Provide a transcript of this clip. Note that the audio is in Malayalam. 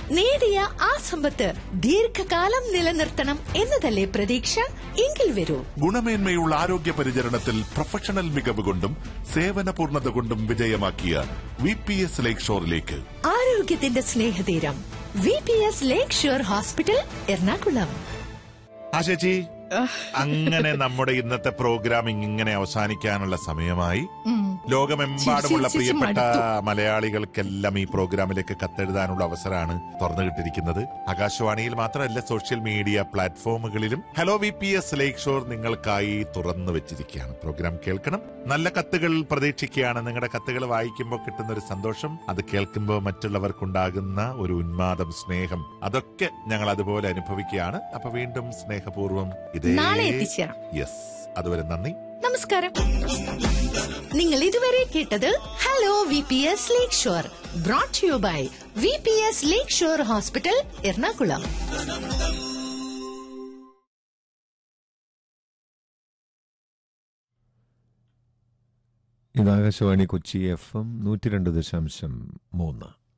നേടിയ ആ സമ്പത്ത് ദീർഘകാലം നിലനിർത്തണം എന്നതല്ലേ പ്രതീക്ഷ എങ്കിൽ വരൂ ഗുണമേന്മയുള്ള ആരോഗ്യ പരിചരണത്തിൽ പ്രൊഫഷണൽ മികവ് കൊണ്ടും സേവന പൂർണ്ണത കൊണ്ടും വിജയമാക്കിയ വി പി എസ് ലേക്ക് ഷോറിലേക്ക് ആരോഗ്യത്തിന്റെ സ്നേഹതീരം V P S lake shore hospital Ernakulam ആ ചേച്ചി അങ്ങനെ നമ്മുടെ ഇന്നത്തെ പ്രോഗ്രാമിംഗ് ഇങ്ങനെ അവസാനിക്കാനുള്ള സമയമായി ലോകമെമ്പാടുമുള്ള ചിരിച്ച് ചിരിച്ച് പ്രിയപ്പെട്ട മടുത്തു. മലയാളികൾക്കെല്ലാം ഈ പ്രോഗ്രാമിലേക്ക് കത്തെഴുതാനുള്ള അവസരമാണ് തുറന്നു കിട്ടിയിരിക്കുന്നത് ആകാശവാണിയിൽ മാത്രമല്ല സോഷ്യൽ മീഡിയ പ്ലാറ്റ്ഫോമുകളിലും hello V P S lake shore നിങ്ങൾക്കായി തുറന്നു വെച്ചിരിക്കുകയാണ് പ്രോഗ്രാം കേൾക്കണം നല്ല കത്തുകൾ പ്രതീക്ഷിക്കുകയാണ് നിങ്ങളുടെ കത്തുകൾ വായിക്കുമ്പോൾ കിട്ടുന്ന ഒരു സന്തോഷം അത് കേൾക്കുമ്പോൾ മറ്റുള്ളവർക്കുണ്ടാകുന്ന ഒരു ഉന്മാദം സ്നേഹം അതൊക്കെ ഞങ്ങൾ അതുപോലെ അനുഭവിക്കുകയാണ് അപ്പൊ വീണ്ടും സ്നേഹപൂർവ്വം ഇതേ നാളെ എത്തിച്ചേരാം യെസ് അതുവരെ നന്ദി നമസ്കാരം നിങ്ങൾ ഇതുവരെ കേട്ടത് hello V P S lake shore brought you by V P S lake shore hospital Ernakulam ഇത് ആകാശവാണി കൊച്ചി എഫ് എം നൂറ്റി രണ്ട് ദശാംശം മൂന്ന്